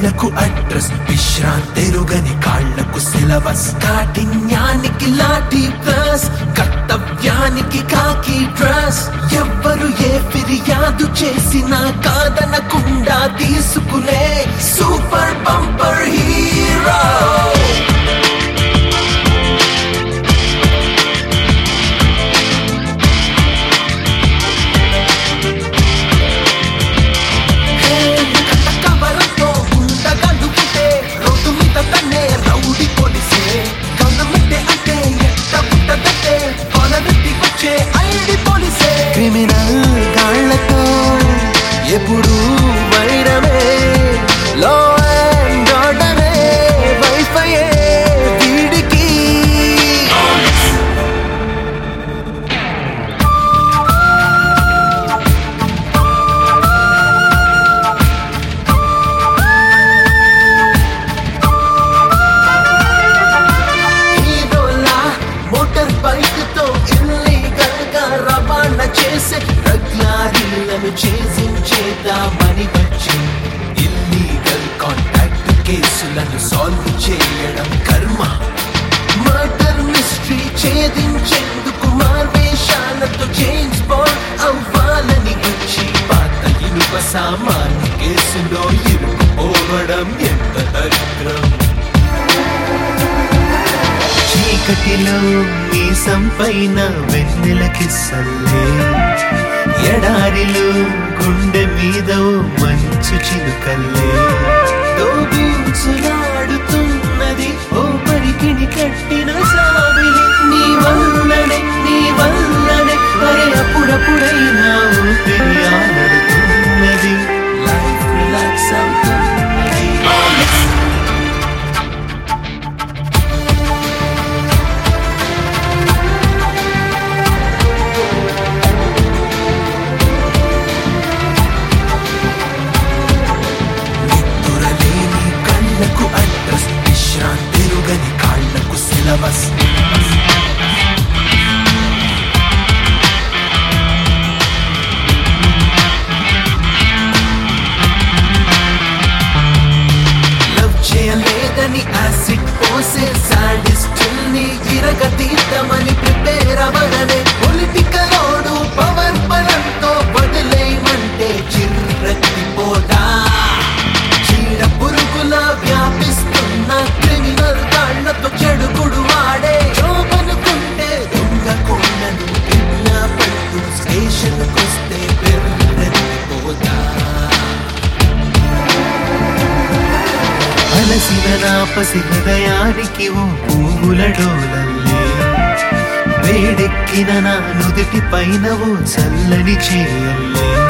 కళ్ళకు అడ్రస్ విశ్రాంతెరుగని కాళ్లకు సిలబస్ కాఠిన్యానికి లాఠీ ప్లస్ కర్తవ్యానికి కాకి డ్రెస్ ఎవ్వరు ఏ ఫిర్యాదు చేసినా కాదనకుండా తీసుకునే సూపర్ బంపర్ హీరో కవరంతో ఉండగలు పుట్టే రోడ్డు మీద తన్నే రౌడీ పోలీసే గవర్నమెంటే అంటే ఎట్ట పుట్టదంటే కొలనెత్తి వచ్చే ఐడి పోలీసే క్రిమినల్ గాళ్లతో ఎప్పుడు వైరమే లో అండ్ ఆర్డరే వైఫైయే వీడికి హీరోలా మోటార్ బైక్ తో ఇల్లీగల్ గా రవాణా చేసే రగ్లారీలను ఛేదించేద్దామని వచ్చి ఇల్లీగల్ కాంటాక్ట్ కేసులను సాల్వ్ చేయడం కర్మ మర్డర్ మిస్టరీ ఛేదించేందుకు మార్వేషాలతో చేంజ్ బాల్ అవ్వాలని వచ్చి పాత ఇనుప సామాన్య కేసులో ఇరుకుపోవడం ఎంత దరిద్రం చీకటిలో మీసం పైన వెన్నెల కిస్సల్లే ఎడారిలో గుండె మీద ఓ మంచు చిలుకల్లే దోబూచులాడుతున్నది ఓ పరికిణి కట్టిన సావిలి నీ వల్లనే నీ వల్లనే మరి అప్పుడప్పుడైనా ఊపిరి ఆడుతున్నది లైఫ్ రిలాక్స్ అవుతున్నది నిద్దురలేని కళ్ళకు అడ్రస్ విశ్రాంతిరుగని కాళ్లకు సిలబస్ లవ్ చేయలేదని యాసిడ్ పోసే సాడిస్టుల్ని విరగతీద్దామని ప్రిపేర్ అవ్వడమే పొలిటికల్ ఓడు పవర్ బలంతో వదిలేయమంటే చిర్రెత్తిపోతా చీడ పురుగుల వ్యాపిస్తున్న క్రిమినల్ కాళ్లతో చెడుగుడు వాడే జోబనుకుంటే దొంగ కొండను పిల్ల పట్టు స్టేషన్కొస్తే పెర్రెత్తిపోతా అలసిన నా పసి హృదయానికి ఓ పువ్వుల డోలల్లే వేడెక్కిన నా నుదుటి పైన ఓ చల్లని చేయల్లే